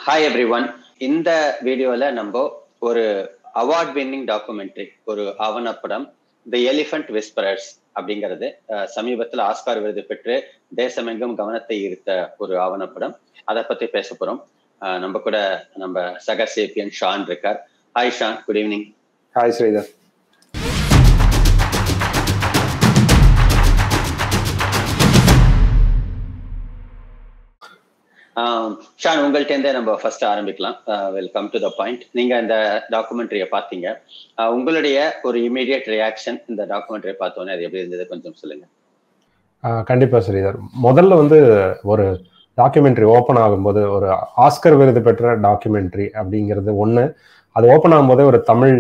Hi every one இந்த வீடியோல நம்ம ஒரு அவார்ட் வின்னிங் டாக்குமெண்ட்ரி ஒரு ஆவணப்படம் தி எலிஃபண்ட் விஸ்பரர்ஸ் அப்படிங்கிறது அஹ், சமீபத்தில் ஆஸ்கார் விருது பெற்று தேசமெங்கும் கவனத்தை ஈர்த்த ஒரு ஆவணப்படம் அதை பத்தி பேச போறோம் அஹ், நம்ம கூட நம்ம சக சேப்பியன் ஷான் இருக்கார் hi Shaan good evening hi Sridhar Shaan உங்கள்ட்ட இருந்தே நம்ம ஃபர்ஸ்ட் ஆரம்பிக்கலாம் வெல்கம் டு த பாயிண்ட் நீங்க இந்த டாக்குமெண்ட்ரியை பார்த்தீங்க அஹ், உங்களுடைய ஒரு இமீடியட் ரியாக்ஷன் இந்த டாக்குமெண்ட்ரியை பார்த்தோன்னே அது எப்படி இருந்தது கொஞ்சம் சொல்லுங்க ஆஹ் கண்டிப்பா ஸ்ரீதர் முதல்ல வந்து ஒரு டாக்குமெண்ட்ரி ஓப்பன் ஆகும்போது ஒரு ஆஸ்கர் விருது பெற்ற டாக்குமெண்ட்ரி அப்படிங்கிறது ஒண்ணு அது ஓப்பன் ஆகும்போதே ஒரு தமிழ்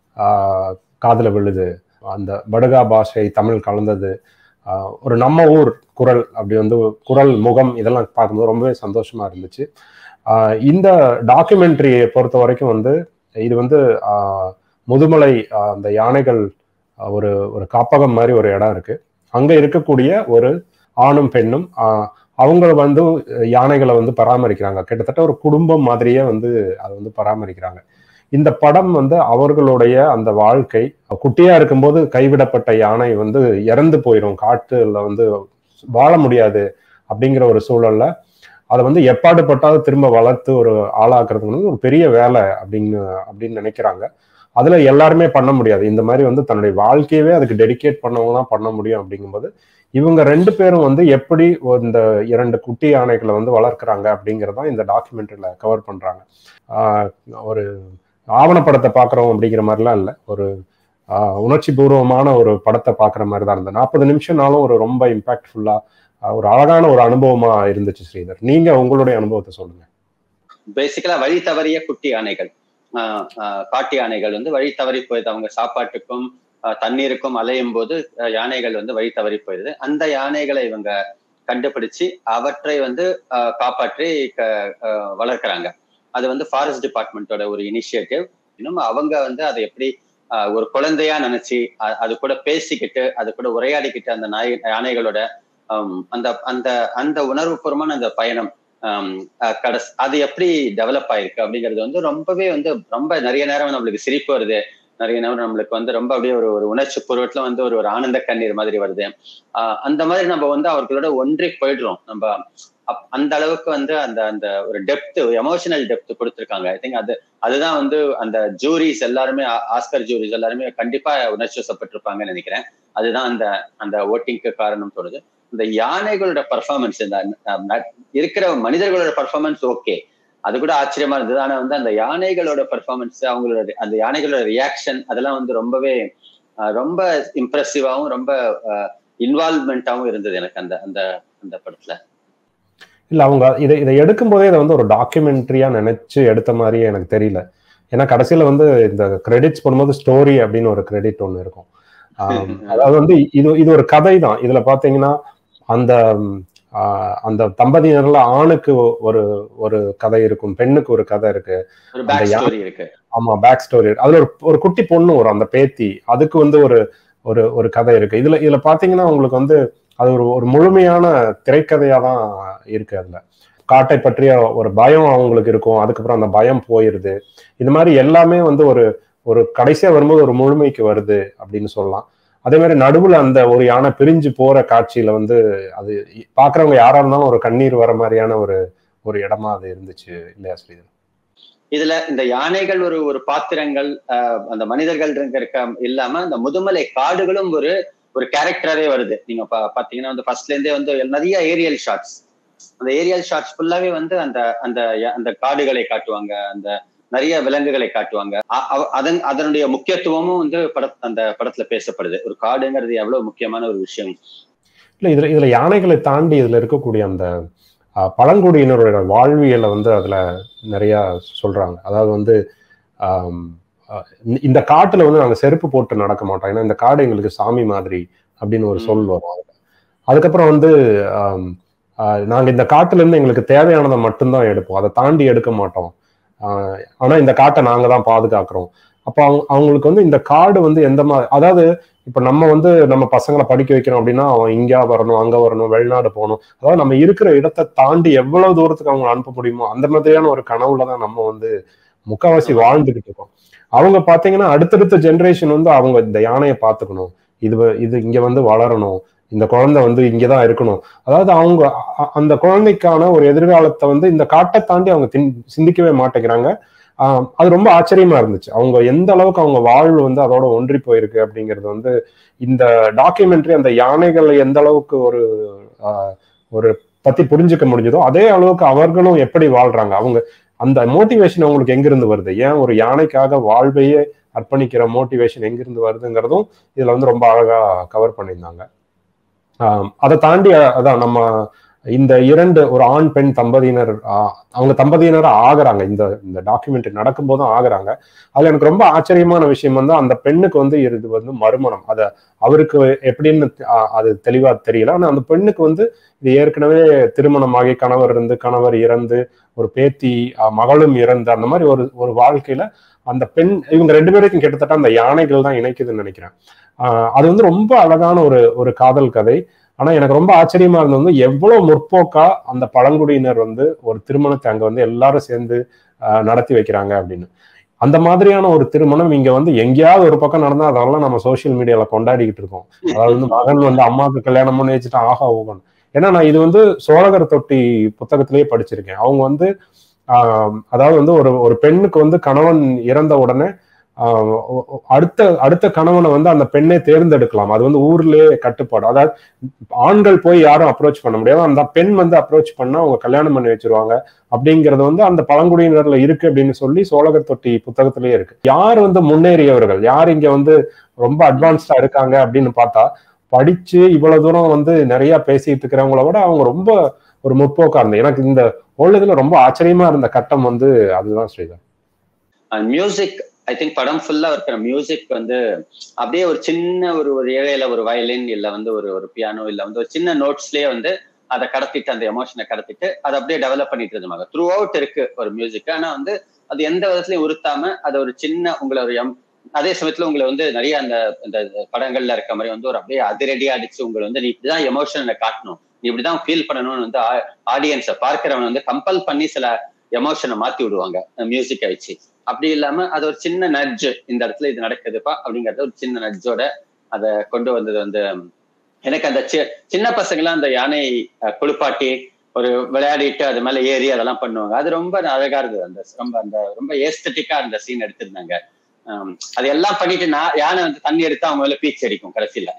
ஆஹ், காதுல விழுது அந்த படுகா பாஷை தமிழ் கலந்தது ஆஹ், ஒரு நம்ம ஊர் குரல் அப்படி வந்து குரல் முகம் இதெல்லாம் பார்க்கும்போது ரொம்பவே சந்தோஷமா இருந்துச்சு ஆஹ், இந்த டாக்குமெண்ட்ரியை பொறுத்த வரைக்கும் வந்து இது வந்து ஆஹ், முதுமலை ஆஹ், அந்த யானைகள் ஆஹ், ஒரு ஒரு காப்பகம் மாதிரி ஒரு இடம் இருக்கு அங்க இருக்கக்கூடிய ஒரு ஆணும் பெண்ணும் ஆஹ், அவங்க வந்து யானைகளை வந்து பராமரிக்கிறாங்க கிட்டத்தட்ட ஒரு குடும்பம் மாதிரியே வந்து அதை வந்து பராமரிக்கிறாங்க இந்த படம் வந்து அவர்களுடைய அந்த வாழ்க்கை குட்டியா இருக்கும்போது கைவிடப்பட்ட யானை வந்து இறந்து போயிடும் காட்டுல வந்து வாழ முடியாது அப்படிங்கிற ஒரு சூழல்ல அதை வந்து எப்பாடுபட்டாவது திரும்ப வளர்த்து ஒரு ஆளாக்குறது வந்து ஒரு பெரிய வேலை அப்படின்னு அப்படின்னு நினைக்கிறாங்க அதுல எல்லாருமே பண்ண முடியாது இந்த மாதிரி வந்து தன்னுடைய வாழ்க்கையவே அதுக்கு டெடிகேட் பண்ணவங்க தான் பண்ண முடியும் அப்படிங்கும்போது இவங்க ரெண்டு பேரும் வந்து எப்படி இந்த இரண்டு குட்டி யானைகளை வந்து வளர்க்குறாங்க அப்படிங்கிறதான் இந்த டாக்குமெண்ட்ரியில கவர் பண்றாங்க ஆஹ் ஒரு ஆவணப்படத்தை பார்க்குறோம் அப்படிங்கிற மாதிரிலாம் இல்லை ஒரு ஆஹ் உணர்ச்சி பூர்வமான ஒரு படத்தை பார்க்குற மாதிரி தான் இருந்தது நாற்பது நிமிஷம்னாலும் ஒரு ரொம்ப இம்பாக்ட்ஃபுல்லா ஒரு அழகான ஒரு அனுபவமா இருந்துச்சு ஸ்ரீதர் நீங்க உங்களுடைய அனுபவத்தை சொல்லுங்க பேசிக்கலா வழி தவறிய குட்டி யானைகள் ஆஹ் ஆஹ் காட்டு யானைகள் வந்து வழி தவறி போயிடுது அவங்க சாப்பாட்டுக்கும் ஆஹ் தண்ணீருக்கும் அலையும் போது ஆஹ் யானைகள் வந்து வழி தவறி போயிடுது அந்த யானைகளை இவங்க கண்டுபிடிச்சு அவற்றை வந்து ஆஹ் காப்பாற்றி க- ஆஹ் வளர்க்குறாங்க அது வந்து ஃபாரஸ்ட் டிபார்ட்மெண்ட்டோட ஒரு இனிஷியேட்டிவ் இன்னும் அவங்க வந்து அதை எப்படி ஆஹ் ஒரு குழந்தையா நினைச்சு அ- அது கூட பேசிக்கிட்டு அது கூட உரையாடிக்கிட்டு அந்த நாய் யானைகளோட ஆம், அந்த அந்த அந்த உணர்வுபூர்வமான அந்த பயணம் ஆம், அஹ் கடைசி அது எப்படி டெவலப் ஆயிருக்கு அப்படிங்கிறது வந்து ரொம்பவே வந்து ரொம்ப நிறைய நேரம் நம்மளுக்கு சிரிப்பு வருது நிறைய நேரம் நம்மளுக்கு வந்து ரொம்ப அப்படியே ஒரு ஒரு உணர்ச்சி பூர்வத்துல வந்து ஒரு ஒரு ஆனந்த கண்ணீர் மாதிரி வருது ஆஹ் அந்த மாதிரி நம்ம வந்து அவர்களோட ஒன்றி போயிடுறோம் நம்ம அப்- அந்த அளவுக்கு வந்து அந்த அந்த ஒரு டெப்த் எமோஷனல் டெப்த் கொடுத்துருக்காங்க ஐ திங்க் அது அதுதான் வந்து அந்த ஜூரிஸ் எல்லாருமே ஆ- ஆஸ்கர் ஜூரிஸ் எல்லாருமே கண்டிப்பா உணர்ச்சி வசப்பட்டிருப்பாங்கன்னு நினைக்கிறேன் அதுதான் அந்த அந்த ஓட்டிங்க்கு காரணம் தோணுது இந்த யானைகளோட பர்ஃபார்மன்ஸ் இந்த அஹ், ந- இருக்கிற மனிதர்களோட பர்ஃபார்மன்ஸ் ஓகே அது கூட ஆச்சரியமா இருந்தது ஆனா வந்து அந்த யானைகளோட பர்ஃபார்மன்ஸ் அவங்களோட அந்த யானைகளோட ரியாக்ஷன் அதெல்லாம் வந்து ரொம்பவே அஹ், ரொம்ப இம்ப்ரெசிவாவும் ரொம்ப இன்வால்வ்மெண்ட்டாவும் இருந்தது எனக்கு அந்த அந்த அந்த படத்துல இல்ல அவங்க இதை இதை எடுக்கும் போதே இதை வந்து ஒரு டாக்குமெண்ட்ரியா நினைச்சு எடுத்த மாதிரியே எனக்கு தெரியல ஏன்னா கடைசியில வந்து இந்த கிரெடிட்ஸ் போடும்போது ஸ்டோரி அப்படின்னு ஒரு கிரெடிட் ஒன்று இருக்கும் ஆம், அதாவது வந்து இது இது ஒரு கதை தான் இதுல பாத்தீங்கன்னா அந்த ம், ஆஹ், அந்த தம்பதியினர்ல ஆணுக்கு ஒரு ஒரு கதை இருக்கும் பெண்ணுக்கு ஒரு கதை இருக்கு ஒரு அந்த பேக் யா- ஸ்டோரி இருக்கு ஆமா பேக் ஸ்டோரி அதுல ஒரு ஒரு குட்டி பொண்ணு வரும் அந்த பேத்தி அதுக்கு வந்து ஒரு ஒரு ஒரு கதை இருக்கு இதுல இதுல பாத்தீங்கன்னா உங்களுக்கு வந்து அது ஒரு ஒரு முழுமையான திரைக்கதையா தான் இருக்கு அதுல காட்டை பற்றிய ஒரு பயம் அவங்களுக்கு இருக்கும் அதுக்கப்புறம் அந்த பயம் போயிருது இது மாதிரி எல்லாமே வந்து ஒரு ஒரு கடைசியா வரும்போது ஒரு முழுமைக்கு வருது அப்படின்னு சொல்லலாம் அதே மாதிரி நடுவுல அந்த ஒரு யானை பிரிஞ்சு போற காட்சியில வந்து அது பாக்குறவங்க யாரா இருந்தாலும் ஒரு கண்ணீர் வர மாதிரியான ஒரு ஒரு இடமா அது இருந்துச்சு இல்லையா ஸ்ரீதர் இதுல இந்த யானைகள் ஒரு ஒரு பாத்திரங்கள் ஆஹ் அந்த மனிதர்கள் இருக்க இல்லாம அந்த முதுமலை காடுகளும் ஒரு ஒரு கேரக்டராவே வருது நீங்க பா- பாத்தீங்கன்னா வந்து ஃபர்ஸ்ட்ல இருந்தே வந்து நிறைய ஏரியல் ஷாட்ஸ் அந்த ஏரியல் ஷாட்ஸ் ஃபுல்லாவே வந்து அந்த அந்த ய- அந்த காடுகளை காட்டுவாங்க அந்த நிறைய விலங்குகளை காட்டுவாங்க அ- அவ- அதன் அதனுடைய முக்கியத்துவமும் வந்து பட அந்த படத்துல பேசப்படுது ஒரு காடுங்கிறது எவ்வளவு முக்கியமான ஒரு விஷயம் இல்ல இதுல இதுல யானைகளை தாண்டி இதுல இருக்கக்கூடிய அந்த அஹ், பழங்குடியினரோட வாழ்வியலை வந்து அதுல நிறைய சொல்றாங்க அதாவது வந்து ஆம், அஹ், இந்த- இந்த காட்டுல வந்து நாங்க செருப்பு போட்டு நடக்க மாட்டோம் ஏன்னா இந்த காடு எங்களுக்கு சாமி மாதிரி அப்படின்னு ஒரு சொல் வரும் அதுல. அதுக்கப்புறம் வந்து ஆம், அஹ், நாங்க இந்த காட்டுல இருந்து எங்களுக்கு தேவையானதை மட்டும்தான் எடுப்போம் அதை தாண்டி எடுக்க மாட்டோம் ஆஹ், ஆனா இந்த காட்டை நாங்க தான் பாதுகாக்கிறோம் அப்போ அவங்க அவங்களுக்கு வந்து இந்த காடு வந்து எந்த மாதிரி அதாவது இப்ப நம்ம வந்து நம்ம பசங்களை படிக்க வைக்கிறோம் அப்படின்னா அவன் இங்க வரணும் அங்க வரணும் வெளிநாடு போகணும் அதாவது நம்ம இருக்கிற இடத்தை தாண்டி எவ்வளவு தூரத்துக்கு அவங்க அனுப்ப முடியுமோ அந்த மாதிரியான ஒரு கனவுல தான் நம்ம வந்து முக்காவாசி வாழ்ந்துகிட்டு இருக்கோம் அவங்க பாத்தீங்கன்னா அடுத்தடுத்த ஜென்ரேஷன் வந்து அவங்க இந்த யானையை பார்த்துக்கணும் இது வ- இது இங்க வந்து வளரணும் இந்த குழந்தை வந்து இங்கதான் இருக்கணும் அதாவது அவங்க அ- அந்த குழந்தைக்கான ஒரு எதிர்காலத்தை வந்து இந்த காட்டை தாண்டி அவங்க தின்- சிந்திக்கவே மாட்டேங்கிறாங்க ஆஹ் அது ரொம்ப ஆச்சரியமா இருந்துச்சு அவங்க எந்த அளவுக்கு அவங்க வாழ்வு வந்து அதோட ஒன்றி போயிருக்கு அப்படிங்கிறது வந்து இந்த டாக்குமெண்ட்ரி அந்த யானைகளை எந்த அளவுக்கு ஒரு ஆஹ் ஒரு பத்தி புரிஞ்சுக்க முடிஞ்சதோ அதே அளவுக்கு அவர்களும் எப்படி வாழ்றாங்க அவங்க அந்த மோட்டிவேஷன் அவங்களுக்கு எங்கிருந்து வருது ஏன் ஒரு யானைக்காக வாழ்வையே அர்ப்பணிக்கிற மோட்டிவேஷன் எங்கிருந்து வருதுங்கிறதும் இதுல வந்து ரொம்ப அழகா கவர் பண்ணியிருந்தாங்க ஆஹ் அதை தாண்டி அ- அதான் நம்ம இந்த இரண்டு ஒரு ஆண் பெண் தம்பதியினர் ஆஹ் அவங்க தம்பதியினரா ஆகுறாங்க இந்த இந்த டாக்குமெண்ட்ரி நடக்கும்போதும் ஆகுறாங்க அதுல எனக்கு ரொம்ப ஆச்சரியமான விஷயம் வந்து அந்த பெண்ணுக்கு வந்து இது வந்து மறுமணம் அத அவருக்கு எப்படின்னு ஆஹ் அது தெளிவா தெரியல ஆனா அந்த பெண்ணுக்கு வந்து இது ஏற்கனவே திருமணமாகி கணவர் இருந்து கணவர் இறந்து ஒரு பேத்தி ஆஹ் மகளும் இறந்து அந்த மாதிரி ஒரு ஒரு வாழ்க்கையில அந்த பெண் இவங்க ரெண்டு பேருக்கும் கிட்டத்தட்ட அந்த யானைகள் தான் இணைக்குதுன்னு நினைக்கிறேன் ஆஹ் அது வந்து ரொம்ப அழகான ஒரு ஒரு காதல் கதை ஆனா எனக்கு ரொம்ப ஆச்சரியமா இருந்தது வந்து எவ்வளவு முற்போக்கா அந்த பழங்குடியினர் வந்து ஒரு திருமணத்தை அங்க வந்து எல்லாரும் சேர்ந்து ஆஹ் நடத்தி வைக்கிறாங்க அப்படின்னு அந்த மாதிரியான ஒரு திருமணம் இங்க வந்து எங்கேயாவது ஒரு பக்கம் நடந்தா அதெல்லாம் நம்ம சோஷியல் மீடியால கொண்டாடிக்கிட்டு இருக்கோம் அதாவது வந்து மகன் வந்து அம்மாவுக்கு கல்யாணம் பண்ணி வச்சுட்டு ஆஹா ஓகன் ஏன்னா நான் இது வந்து சோழகர் தொட்டி புத்தகத்திலேயே படிச்சிருக்கேன் அவங்க வந்து ஆஹ் அதாவது வந்து ஒரு ஒரு பெண்ணுக்கு வந்து கணவன் இறந்த உடனே ஆஹ் ஒ- ஒ- அடுத்த அடுத்த கணவனை வந்து அந்த பெண்ணை தேர்ந்தெடுக்கலாம் அது வந்து ஊர்லயே கட்டுப்பாடு அதாவது ஆண்கள் போய் யாரும் அப்ரோச் பண்ண முடியாது அந்த பெண் வந்து அப்ரோச் பண்ணா அவங்க கல்யாணம் பண்ணி வச்சிருவாங்க அப்படிங்கிறது வந்து அந்த பழங்குடியினர்ல இருக்கு அப்படின்னு சொல்லி சோழகர் தொட்டி புத்தகத்திலேயே இருக்கு யார் வந்து முன்னேறியவர்கள் யார் இங்க வந்து ரொம்ப அட்வான்ஸ்டா இருக்காங்க அப்படின்னு பார்த்தா படிச்சு இவ்வளவு தூரம் வந்து நிறைய பேசிட்டு இருக்கிறவங்கள விட அவங்க ரொம்ப ஒரு முற்போக்கா இருந்தது எனக்கு இந்த whole இதுல ரொம்ப ஆச்சரியமா இருந்த கட்டம் வந்து அதுதான் ஸ்ரீதர் மியூசிக் ஐ திங்க் படம் ஃபுல்லா இருக்கிற மியூசிக் வந்து அப்படியே ஒரு சின்ன ஒரு ஒரு ஏழையில ஒரு வயலின் இல்ல வந்து ஒரு ஒரு பியானோ இல்ல வந்து ஒரு சின்ன நோட்ஸ்லயே வந்து அதை கடத்திட்டு அந்த எமோஷனை கடத்திட்டு அதை அப்படியே டெவலப் பண்ணிட்டு இருந்தாங்க த்ரூ அவுட் இருக்கு ஒரு மியூசிக் ஆனா வந்து அது எந்த விதத்துலயும் உறுத்தாம அது ஒரு சின்ன உங்களை ஒரு எம் அதே சமயத்துல உங்களை வந்து நிறைய அந்த இந்த படங்கள்ல இருக்க மாதிரி வந்து ஒரு அப்படியே அதிரடியா அடிச்சு உங்களை வந்து நீ இப்படிதான் எமோஷனை காட்டணும் நீ இப்படிதான் ஃபீல் பண்ணணும்னு வந்து ஆடியன்ஸை பார்க்கிறவன் வந்து கம்பல் பண்ணி சில எமோஷனை மாத்தி விடுவாங்க மியூசிக்கை வச்சு அப்படி இல்லாம அது ஒரு சின்ன நட்ஜ் இந்த இடத்துல இது நடக்குதுப்பா அப்படிங்கறது ஒரு சின்ன நட்ஜோட அதை கொண்டு வந்தது வந்து எனக்கு அந்த சி- சின்ன பசங்களாம் அந்த யானை அஹ், குளிப்பாட்டி ஒரு விளையாடிட்டு அது மேல ஏறி அதெல்லாம் பண்ணுவாங்க அது ரொம்ப அழகா இருந்தது அந்த ரொம்ப அந்த ரொம்ப ஏஸ்தட்டிக்கா அந்த சீன் எடுத்திருந்தாங்க ஆம், அது எல்லாம் பண்ணிட்டு நான் யானை வந்து தண்ணி எடுத்து அவங்க மேல பீச் அடிக்கும் கடைசியில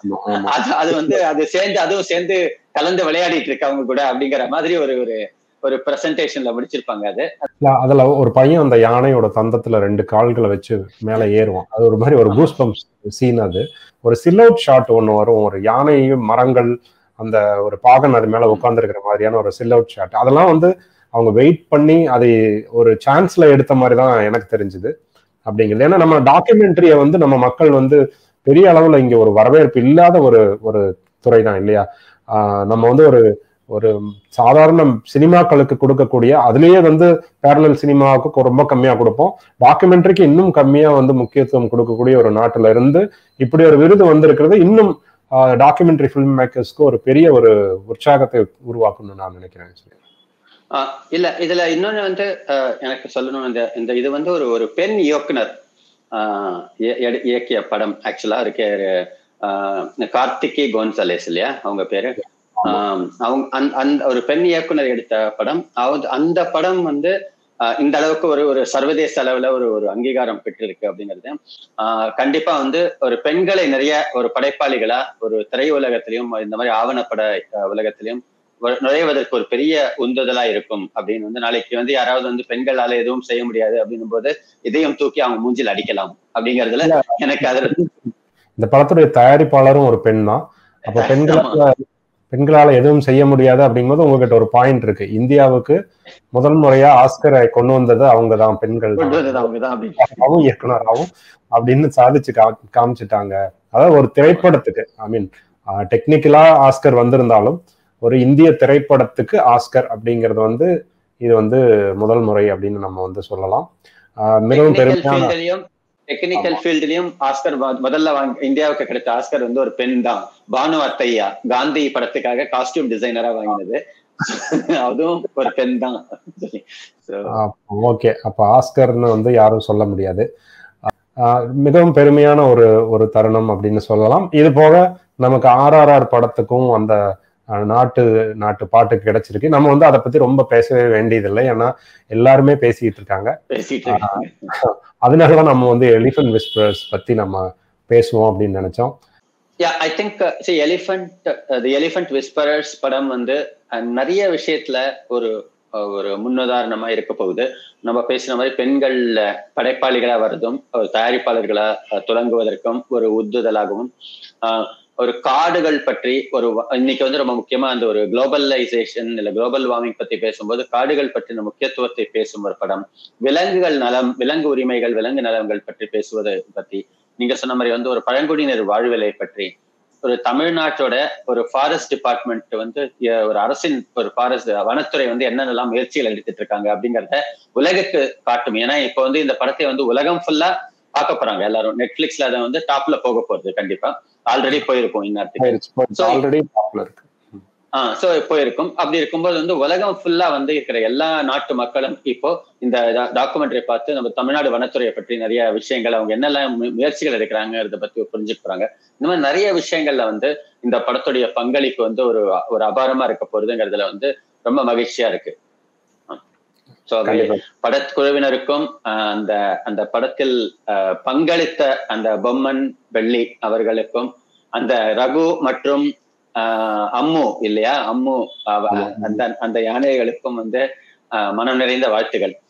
அது அது வந்து அது சேர்ந்து அதுவும் சேர்ந்து கலந்து விளையாடிட்டு இருக்கு அவங்க கூட அப்படிங்கிற மாதிரி ஒரு ஒரு ஒரு பிரசன்டேஷன்ல முடிச்சிருப்பாங்க அது இல்ல, அதுல ஒரு பையன் அந்த யானையோட தந்தத்துல ரெண்டு கால்களை வச்சு மேல ஏறுவான் அது ஒரு மாதிரி ஒரு கூஸ் பம்ப் சீன் அது ஒரு சில்லவுட் ஷாட் ஒண்ணு வரும் ஒரு யானையும் மரங்கள் அந்த ஒரு பாகன் அது மேல உட்கார்ந்துருக்கிற மாதிரியான ஒரு சில்லவுட் ஷாட் அதெல்லாம் வந்து அவங்க வெயிட் பண்ணி அதை ஒரு சான்ஸ்ல எடுத்த மாதிரி தான் எனக்கு தெரிஞ்சுது அப்படிங்கிறது ஏன்னா நம்ம டாக்குமெண்ட்ரியை வந்து நம்ம மக்கள் வந்து பெரிய அளவுல இங்க ஒரு வரவேற்பு இல்லாத ஒரு ஒரு துறை தான் இல்லையா ஆஹ் நம்ம வந்து ஒரு ஒரு சாதாரண சினிமாக்களுக்கு கொடுக்கக்கூடிய அதுலயே வந்து பேரலல் சினிமாவுக்கு ரொம்ப கம்மியா கொடுப்போம் டாக்குமெண்ட்ரிக்கு இன்னும் கம்மியா வந்து முக்கியத்துவம் கொடுக்கக்கூடிய ஒரு நாட்டுல இருந்து இப்படி ஒரு விருது வந்திருக்கிறது இன்னும் டாக்குமெண்ட்ரி ஃபில்ம் மேக்கர்ஸ்க்கு ஒரு பெரிய ஒரு உற்சாகத்தை உருவாக்கும்னு நான் நினைக்கிறேன் ஆஹ் இல்ல இதுல இன்னொன்னு வந்து ஆஹ் எனக்கு சொல்லணும் இந்த இந்த இது வந்து ஒரு ஒரு பெண் இயக்குனர் ஆஹ் இய- இய- இயக்கிய படம் ஆக்சுவலா இருக்கு ஆஹ் கார்த்திகி கோன்சலேஸ் இல்லையா அவங்க பேரு ஆஹ் அவங்க அந்த அந்த ஒரு பெண் இயக்குனர் எடுத்த படம் அவங்க அந்த படம் வந்து ஆஹ் இந்த அளவுக்கு ஒரு ஒரு சர்வதேச அளவுல ஒரு ஒரு அங்கீகாரம் பெற்றிருக்கு அப்படிங்கிறது ஆஹ் கண்டிப்பா வந்து ஒரு பெண்களை நிறைய ஒரு படைப்பாளிகளா ஒரு திரையுலகத்திலையும் இந்த மாதிரி ஆவணப்பட ஆஹ் உலகத்திலையும் வ- நுழைவதற்கு ஒரு பெரிய உந்துதலா இருக்கும் அப்படின்னு வந்து நாளைக்கு வந்து யாராவது வந்து பெண்களால எதுவும் செய்ய முடியாது அப்படின்னும் போது இதையும் தூக்கி அவங்க மூஞ்சில் அடிக்கலாம் அப்படிங்கறதுல எனக்கு அதுல இந்த படத்துடைய தயாரிப்பாளரும் ஒரு பெண் தான் அப்ப பெண்களால பெண்களால எதுவும் செய்ய முடியாது அப்படிங்கும்போது உங்ககிட்ட ஒரு பாயிண்ட் இருக்கு இந்தியாவுக்கு முதல் முறையா ஆஸ்கரை கொண்டு வந்தது அவங்க தான் பெண்கள் கொண்டு தான் வந்தது அவங்கதான் அப்படின்னு அவவும் இயக்குனராகவும் அப்படின்னு சாதிச்சு கா- காமிச்சிட்டாங்க அதாவது ஒரு திரைப்படத்துக்கு ஐ மீன் டெக்னிக்கலா ஆஸ்கர் வந்திருந்தாலும் ஒரு இந்திய திரைப்படத்துக்கு ஆஸ்கர் அப்படிங்கிறது வந்து இது வந்து முதல் முறை அப்படின்னு நம்ம வந்து சொல்லலாம் ஆஹ் மிகவும் டெக்னிக்கல் பெருமையான ஃபீல்ட்லயும் டெக்னிக்கல் ஃபீல்ட்லயும் ஆஸ்கர் மொ- முதல்ல வாங்க இந்தியாவுக்கு கிடைத்த ஆஸ்கர் வந்து ஒரு பெண் தான் பானு அத்தையா காந்தி படத்துக்காக காஸ்டியூம் டிசைனரா வாங்கினது அதுவும் ஒரு பெண் தான் So, ஓகே அப்ப ஆஸ்கர்னு வந்து யாரும் சொல்ல முடியாது ஆஹ் மிகவும் பெருமையான ஒரு ஒரு தருணம் அப்படின்னு சொல்லலாம் இது போக நமக்கு ஆர்ஆர்ஆர் படத்துக்கும் அந்த அஹ், நாட்டு நாட்டு பாட்டுக்கு கிடைச்சிருக்கு நம்ம வந்து அதை பத்தி ரொம்ப பேசவே வேண்டியதில்லை ஏன்னா எல்லாருமே பேசிட்டு இருக்காங்க பேசிட்டு இருக்காங்க அதனாலதான் நம்ம வந்து எலிஃபன்ட் விஸ்பரர்ஸ் பத்தி நம்ம பேசுவோம் அப்படின்னு நினைச்சோம் ya I think see elephant the elephant whisperers படம் வந்து அஹ், நிறைய விஷயத்துல ஒரு அஹ், ஒரு முன்னுதாரணமா இருக்க போகுது நம்ம பேசின மாதிரி பெண்கள் அஹ், படைப்பாளிகளா வர்றதும் ஒரு தயாரிப்பாளர்களா அஹ், தொடங்குவதற்கும் ஒரு உந்துதலாகவும் அஹ், ஒரு காடுகள் பற்றி ஒரு வ- இன்னைக்கு வந்து ரொம்ப முக்கியமா அந்த ஒரு குளோபலைசேஷன் இல்ல குளோபல் வார்மிங் பத்தி பேசும்போது காடுகள் பற்றின முக்கியத்துவத்தை பேசும் ஒரு படம் விலங்குகள் நலம் விலங்கு உரிமைகள் விலங்கு நலன்கள் பற்றி பேசுவதை பத்தி நீங்க சொன்ன மாதிரி வந்து ஒரு பழங்குடியினர் வாழ்விலை பற்றி ஒரு தமிழ்நாட்டோட ஒரு ஃபாரஸ்ட் டிபார்ட்மெண்ட் வந்து எ- ஒரு அரசின் ஒரு ஃபாரஸ்ட் வனத்துறை வந்து என்னென்னலாம் முயற்சிகள் எடுத்துட்டு இருக்காங்க அப்படிங்கறத உலகுக்கு காட்டும் ஏன்னா இப்போ வந்து இந்த படத்தை வந்து உலகம் ஃபுல்லா பார்க்க போறாங்க எல்லாரும் நெட்ஃபிளிக்ஸ்ல அதை வந்து டாப்ல போக போகுது கண்டிப்பா ஆல்ரெடி போயிருக்கும் இந்நேரத்துக்கு So- ஆல்ரெடி பாப்புலர் இருக்கு ஆஹ் சோ போயிருக்கும் அப்படி இருக்கும்போது வந்து உலகம் ஃபுல்லா வந்து இருக்கிற எல்லா நாட்டு மக்களும் இப்போ இந்த டாக்குமெண்ட்ரி பார்த்து நம்ம தமிழ்நாடு வனத்துறையை பற்றி நிறைய விஷயங்கள் அவங்க என்னெல்லாம் மு- முயற்சிகள் எடுக்கிறாங்கிறத பத்தி புரிஞ்சுக்க போறாங்க இந்த மாதிரி நிறைய விஷயங்கள்ல வந்து இந்த படத்துடைய பங்களிப்பு வந்து ஒரு ஒரு அபாரமா இருக்க போறதுங்கிறதுல வந்து ரொம்ப மகிழ்ச்சியா இருக்கு ஸோ கண்டிப்பா படக்குழுவினருக்கும் ஆஹ் அந்த அந்த படத்தில் ஆஹ் பங்களித்த அந்த பொம்மன் வெள்ளி அவர்களுக்கும் அந்த ரகு மற்றும் ஆஹ் அம்மு இல்லையா அம்மு அவ- ஆமா. அந்த அந்த யானைகளுக்கும் வந்து ஆஹ் மனம் நிறைந்த வாழ்த்துகள்